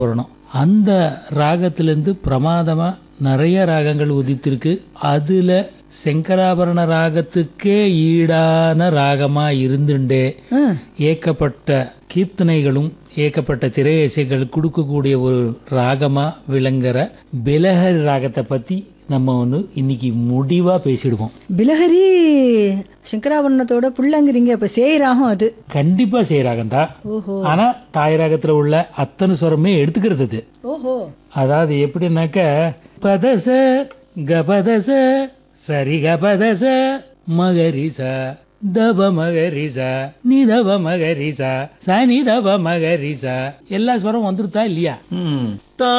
வரணும் அந்த ராகத்திலிருந்து பிரமாதமா நிறைய ராகங்கள் உதித்திருக்கு அதுல சங்கராபரண ராகத்துக்கே ஈடான ராகமா இருந்துண்டே ஏக்கப்பட்ட கீர்த்தனைகளும் ஏக்கப்பட்ட திரையசைகள் கொடுக்கக்கூடிய ஒரு ராகமா விளங்குற பிலஹரி ராகத்தை பத்தி நம்ம ஒன்று இன்னைக்கு முடிவா பேசிடுவோம் பிலஹரி சங்கராபரணத்தோட புள்ளங்கிறீங்க இப்ப சேராகும் அது கண்டிப்பா செய்யறாகம் தான் ஓஹோ ஆனா தாய் ராகத்துல உள்ள அத்தனை ஸ்வரமே எடுத்துக்கிறது அது ஓஹோ அதாவது எப்படின்னாக்க பதச கபதச சரி கபதச மகரிச தப மகரிச நிதப மகரிச சனிதப மகரிச எல்லா ஸ்வரம் வந்துருத்தா இல்லையா ம். தா